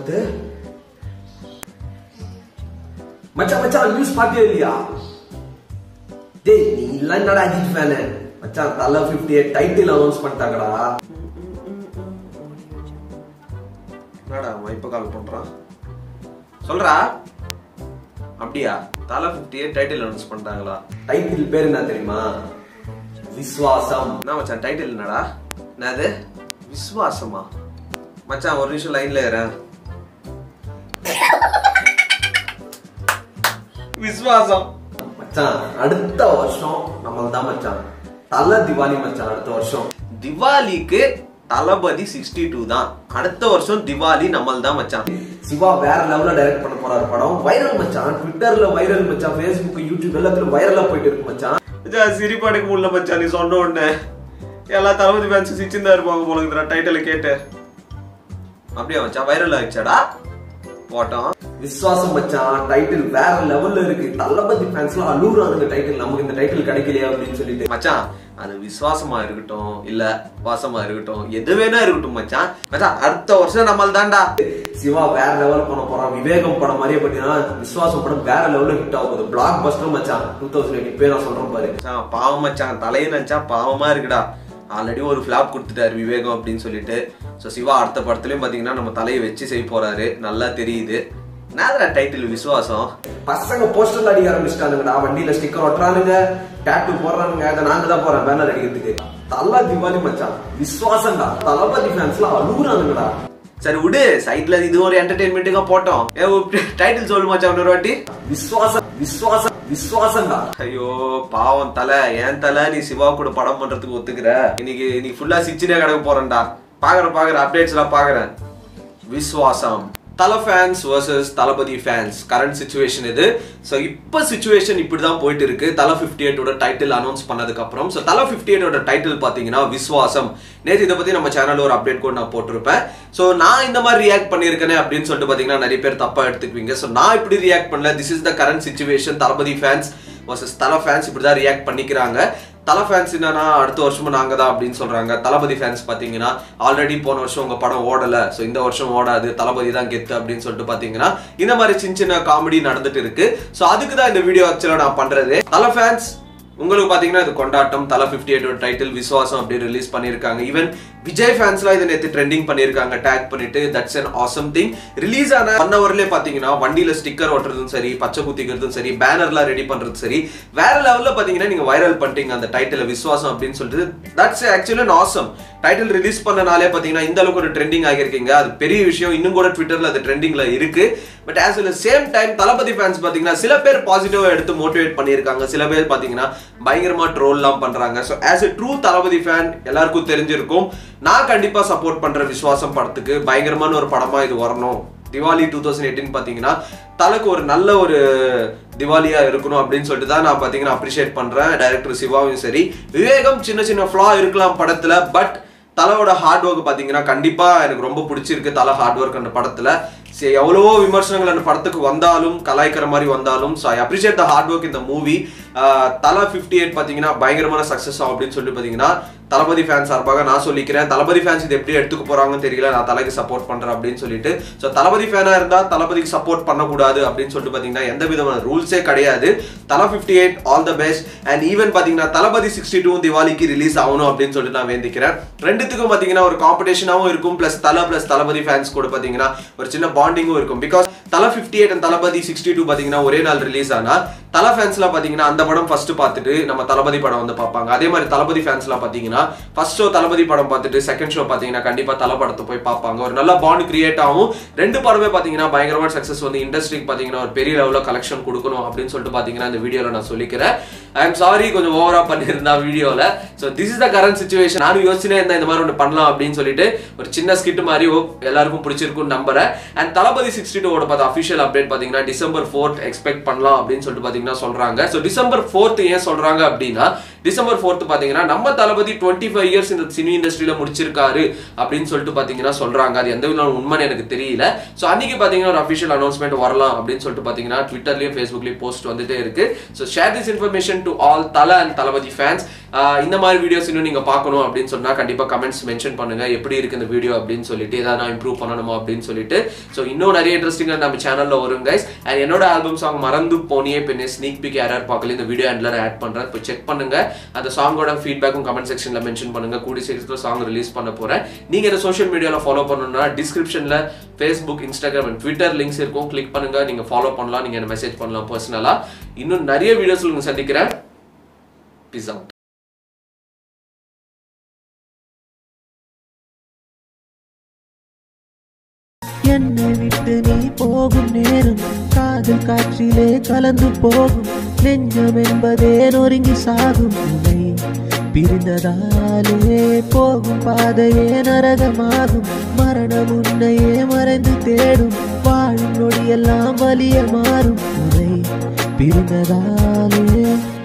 என்னது மச்சான் மச்சான் நியூஸ் பாத்தியா இல்லையா டேய் நீ இல்ல என்னடா அஜித் ஃபேனு மச்சான் தல 58 டைட்டில் அனௌன்ஸ் பண்ணிட்டாங்கடா என்னடா அவன் இப்ப கால் பண்றான் சொல்றா அப்படியா தல 58 டைட்டில் அனௌன்ஸ் பண்ணிட்டாங்களா டைட்டில் பேர் என்ன தெரியுமா விஸ்வாசம் என்ன மச்சான் டைட்டில் என்னடா என்னது விஸ்வாசமா மச்சான் ஒரு நிமிஷம் லைன்ல ஏறேன் விஸ்வாசம் மச்சான் அடுத்த வருஷம் நம்மள தான் மச்சான் தல திவாலி மச்சான் அடுத்த வருஷம் திவாலிக்கு தளபதி சிக்ஸ்டி டூ தான் அடுத்த வருஷம் திவாலி நம்மள தான் மச்சான் சிவா வேற லெவல்ல டைரக்ட் பண்ண போறாரு படம் வைரல் மச்சான் ட்விட்டர்ல வைரல் மச்சான் ஃபேஸ்புக் யூடியூப் எல்லாத்துலயும் வைரலா போயிட்டு இருக்கு மச்சான் மச்சான் சிரிப்பாடுக்க முடியல மச்சான் நீ சொன்ன உடனே எல்லா தளபதி ஃபேன்ஸ் சிச்சிந்தா இருப்பாங்க போல இருக்கிற டைட்டில் கேட்டு அப்படியா மச்சான் வைரல் ஆயிடுச்சாடா போட்டோம் விஸ்வாசம் மச்சான் டைட்டில் வேற லெவல்ல இருக்கு தளபதி ஃபேன்ஸ்லாம் அழுகுறானுங்க டைட்டில் நமக்கு இந்த டைட்டில் கிடைக்கலையா அப்படின்னு சொல்லிட்டு மச்சான் அது விசுவாசமா இருக்கட்டும் இல்ல வாசமா இருக்கட்டும் எது வேணா இருக்கட்டும் மச்சான் மச்சான் அடுத்த வருஷம் நம்மள தான்டா சிவா வேற லெவல் பண்ண போறான் விவேகம் படம் மாதிரியே பாத்தீங்கன்னா விசுவாசம் படம் வேற லெவல்ல ஹிட் ஆகுது பிளாக் பஸ்டர் மச்சான் டூ தௌசண்ட் எயிட் இப்பயே நான் சொல்றேன் பாரு மச்சான், பாவம் மச்சான் தலையை நினைச்சா பாவமா இருக்குடா ஆல்ரெடி ஒரு ஃபிளாப் கொடுத்துட்டாரு விவேகம் அப்படின்னு சொல்லிட்டு ஸோ சிவா அடுத்த படத்துலயும் பாத்தீங்கன்னா நம்ம தலையை வச்சு செய்ய போறாரு நல்லா தெரியுது நாதரா டைட்டில் விசுவாசம் பசங்க போஸ்டர்ல அடிக்க ஆரம்பிச்சிட்டானுங்கடா வண்டியில ஸ்டிக்கர் ஒட்டுறானுங்க டேட்டு போடுறானுங்க அதை நாங்க தான் போறேன் பேனர் அடிக்கிறதுக்கு தலா திவாலி மச்சான் விசுவாசம்டா தளபதி ஃபேன்ஸ்லாம் அழுகுறானுங்கடா சரி விடு சைட்ல இது ஒரு என்டர்டைன்மெண்ட்டுக்கா போட்டோம் ஏ டைட்டில் சொல்லு மச்சான் இன்னொரு வாட்டி விசுவாசம் விசுவாசம் விசுவாசம்டா ஐயோ பாவம் தலை ஏன் தலை நீ சிவா கூட படம் பண்றதுக்கு ஒத்துக்கிற இன்னைக்கு இன்னைக்கு ஃபுல்லா சிச்சினே கிடக்க போறேன்டா பாக்குறேன் பாக்குறேன் அப்டேட்ஸ் எல்லாம் பாக்குறேன் Viswasam Thala fans versus Thalapathy fans current situation இது ஸோ இப்போ சுச்சுவேஷன் இப்படி தான் போயிட்டு இருக்கு தல ஃபிஃப்டி எயிட்டோட டைட்டில் அனௌன்ஸ் பண்ணதுக்கு அப்புறம் ஸோ தல ஃபிஃப்டி எயிட்டோட டைட்டில் பார்த்தீங்கன்னா விஸ்வாசம் நேற்று இதை பற்றி நம்ம சேனலில் ஒரு அப்டேட் கூட நான் போட்டிருப்பேன் ஸோ நான் இந்த மாதிரி ரியாக்ட் பண்ணியிருக்கேனே அப்படின்னு சொல்லிட்டு பார்த்தீங்கன்னா நிறைய பேர் தப்பாக எடுத்துக்குவீங்க ஸோ நான் இப்படி ரியாக்ட் பண்ணல this is the current situation Thalapathy fans versus Thala fans இப்படி தான் ரியாக்ட் பண்ணிக்கிறாங்க தல ஃபேன்ஸ் என்னன்னா அடுத்த வருஷமும் நாங்க தான் அப்படின்னு சொல்றாங்க தளபதி ஃபேன்ஸ் பாத்தீங்கன்னா ஆல்ரெடி போன வருஷம் உங்க படம் ஓடல ஸோ இந்த வருஷம் ஓடாது தளபதி தான் கெத்து அப்படின்னு சொல்லிட்டு பாத்தீங்கன்னா இந்த மாதிரி சின்ன சின்ன காமெடி நடந்துட்டு இருக்கு ஸோ அதுக்கு தான் இந்த வீடியோ ஆக்சுவலா நான் பண்றது தல ஃபேன்ஸ் உங்களுக்கு பாத்தீங்கன்னா இது கொண்டாட்டம் தல ஃபிஃப்டி எயிட் டைட்டில் விசுவாசம் அப்படி ரிலீஸ் பண்ணியிருக்காங்க ஈவன் விஜய் ஃபேன்ஸ்லாம் இதை நேற்று ட்ரெண்டிங் பண்ணியிருக்காங்க டேக் பண்ணிட்டு that's an awesome thing release ஆன ஒன் ஹவர்லேயே பார்த்தீங்கன்னா வண்டியில் ஸ்டிக்கர் ஒட்டுறதும் சரி பச்சை குத்திக்கிறதும் சரி பேனர்லாம் ரெடி பண்ணுறது சரி வேற லெவலில் பார்த்தீங்கன்னா நீங்கள் வைரல் பண்ணிட்டீங்க அந்த டைட்டில் விசுவாசம் அப்படின்னு சொல்லிட்டு that's actually an awesome title release பண்ணனாலே பார்த்தீங்கன்னா இந்த அளவுக்கு ஒரு ட்ரெண்டிங் ஆகியிருக்கீங்க அது பெரிய விஷயம் இன்னும் கூட ட்விட்டரில் அது ட்ரெண்டிங்கில் இருக்கு but as well same time Thalapathy fans பார்த்தீங்கன்னா சில பேர் பாசிட்டிவாக எடுத்து மோட்டிவேட் பண்ணியிருக்காங்க சில பேர் பார்த்தீங்கன்னா பயங்கரமா ட்ரோல்லாம் பண்றாங்க so as a true Thalapathy fan எல்லாருக்கும் தெரிஞ்சிருக்கும் நான் கண்டிப்பா சப்போர்ட் பண்ற விசுவாசம் படத்துக்கு பயங்கரமான ஒரு படமா இது வரணும் திவாலி டூ தௌசண்ட் எயிட்டின் பார்த்தீங்கன்னா தனக்கு ஒரு நல்ல ஒரு திவாலியா இருக்கணும் அப்படின்னு சொல்லிட்டு தான் நான் பார்த்தீங்கன்னா அப்ரிஷியேட் பண்றேன் டைரக்டர் சிவாவும் சரி விவேகம் சின்ன சின்ன ஃப்ளா இருக்கலாம் படத்துல பட் தலையோட ஹார்ட் ஒர்க் பார்த்தீங்கன்னா கண்டிப்பா எனக்கு ரொம்ப பிடிச்சிருக்கு தலை ஹார்ட் ஒர்க் அந்த படத்துல சரி எவ்வளவோ விமர்சனங்கள் அந்த படத்துக்கு வந்தாலும் கலாய்க்கிற மாதிரி வந்தாலும் so I appreciate the hard work இந்த மூவி தலா ஃபிஃப்டி எயிட் பார்த்தீங்கன்னா பயங்கரமான சக்ஸஸ் ஆகும் அப்படின்னு சொல்லி பார்த்தீங்கன்னா தளபதி ஃபேன்ஸ் சார்பாக நான் சொல்லிக்கிறேன் தளபதி ஃபேன்ஸ் இது எப்படி எடுத்துக்க போறாங்கன்னு தெரியல நான் தலைக்கு சப்போர்ட் பண்றேன் அப்படின்னு சொல்லிட்டு ஸோ தளபதி ஃபேனா இருந்தா தளபதிக்கு சப்போர்ட் பண்ணக்கூடாது அப்படின்னு சொல்லிட்டு பார்த்தீங்கன்னா எந்த விதமான ரூல்ஸே கிடையாது Thala fifty eight all the best and even பார்த்தீங்கன்னா தளபதி சிக்ஸ்டி டூ திவாலிக்கு ரிலீஸ் ஆகணும் அப்படின்னு சொல்லிட்டு நான் வேண்டிக்கிறேன் ரெண்டுத்துக்கும் பார்த்தீங்கன்னா ஒரு காம்படிஷனாகவும் இருக்கும் ப்ளஸ் தலை ப்ளஸ் தளபதி ஃபேன்ஸ் கூட பார்த்தீங்கன்னா ஒரு சின்ன பாண்டிங்கும் இருக்கும் because Thala fifty eight and Thalapathy sixty two பார்த்தீங்கன்னா ஒரே நாள் ரிலீஸ் ஆனா தலை ஃபேன்ஸ்லாம் பார்த்தீங்கன்னா அந்த படம் ஃபர்ஸ்ட் பார்த்துட்டு நம்ம தளபதி படம் வந்து பார்ப்பாங்க அதே மாதிரி தளபதி ஃபேன்ஸ்லாம் பார்த்தீங்கன்னா ஃபர்ஸ்ட் ஷோ தளபதி படம் பார்த்துட்டு செகண்ட் ஷோ பார்த்தீங்கன்னா கண்டிப்பாக தலை படத்தை போய் பார்ப்பாங்க ஒரு நல்ல பாண்ட் கிரியேட் ஆகும் ரெண்டு படமே பார்த்தீங்கன்னா பயங்கரமான சக்ஸஸ் வந்து இண்டஸ்ட்ரிக்கு பார்த்தீங்கன்னா ஒரு பெரிய லெவலில் கலெக்ஷன் கொடுக்கணும் அப்படின்னு சொல்லிட்டு பார்த்தீங்கன்னா இந்த வீடியோவில் நான் சொல்லிக்கிறேன் ஐ எம் சாரி கொஞ்சம் ஓவரா பண்ணியிருந்தா வீடியோவில் so this is the current situation நானும் யோசிச்சுனே இருந்தேன் இந்த மாதிரி ஒன்று பண்ணலாம் அப்படின்னு சொல்லிட்டு ஒரு சின்ன ஸ்கிட் மாதிரி ஓ, எல்லாருக்கும் பிடிச்சிருக்கும்னு நம்புறேன் அண்ட் தளபதி சிக்ஸ்டி டூவோட பார்த்த அஃபிஷியல் அப்டேட் பார்த்தீங்கன்னா டிசம்பர் ஃபோர்த் எக்ஸ்பெக்ட் பண்ணலாம் அப்படின்னு சொல்லிட்டு பார்த்தீங்கன்னா சொல்றாங்க ஸோ டிசம்பர் ஃபோர்த் ஏன் சொல்றாங்க அப்படின்னா டிசம்பர் ஃபோர்த் பாத்தீங்கன்னா நம்ம தளபதி டுவெண்ட்டி ஃபைவ் இயர்ஸ் இந்த சினி இண்டஸ்ட்ரியில முடிச்சிருக்காரு அப்படின்னு சொல்லிட்டு பாத்தீங்கன்னா சொல்றாங்க அது எந்த விதமான உண்மைன்னு எனக்கு தெரியல ஸோ அன்னைக்கு பாத்தீங்கன்னா ஒரு அஃபிஷியல் அனௌன்ஸ்மெண்ட் வரலாம் அப்படின்னு சொல்லிட்டு பாத்தீங்கன்னா ட்விட்டர்லயும் ஃபேஸ்புக்லயும் போஸ்ட் வந்துட்டே இருக்கு so share this information to all Thala and Thalapathy fans இந்த மாதிரி வீடியோஸ் இன்னும் நீங்க பார்க்கணும் அப்படின்னு சொன்னா கண்டிப்பா கமெண்ட்ஸ் மென்ஷன் பண்ணுங்க எப்படி இருக்கு இந்த வீடியோ அப்படின்னு சொல்லிட்டு ஏதாவது நான் இம்ப்ரூவ் பண்ணணுமா அப்படின்னு சொல்லிட்டு ஸோ இன்னும் நிறைய இன்ட்ரெஸ்டிங்காக நம்ம சேனல்ல வரும் கைஸ் அண்ட் என்னோட ஆல்பம் சாங் மறந்து போனியே பெண்ணே ஸ்னீக் பிக் யார் யார் பார்க்கல இந்த வீடியோ ஹேண்ட்லர் ஆட் பண்றேன் இப்போ செக் பண்ணுங்க அந்த சாங்கோட ஃபீட்பேக்கும் கமெண்ட் செக்ஷன்ல மென்ஷன் பண்ணுங்க கூடி சீக்கிரத்தில் சாங் ரிலீஸ் பண்ண போறேன் நீங்க இந்த சோஷியல் மீடியாவில் ஃபாலோ பண்ணணும்னா டிஸ்கிரிப்ஷன்ல Facebook Instagram and Twitter links இருக்கும் கிளிக் பண்ணுங்க நீங்க ஃபாலோ பண்ணலாம் நீங்க என்ன மெசேஜ் பண்ணலாம் பர்சனலா இன்னும் நிறைய வீடியோஸ் உங்களுக்கு சந்திக்கிறேன் பீஸ் அவுட் என்னை விட்டு நீ போகும் நேரம் காதல் காற்றிலே கலந்து போகும் நெஞ்சம் என்பதே நொறுங்கி சாகும் உனை பிரிந்ததாலே போகும் பாதையே நரகமாகும் மரணம் உன்னையே மறைந்து தேடும் வாழும் நொடியெல்லாம் வலிய மாறும் உனை பிரிந்ததாலே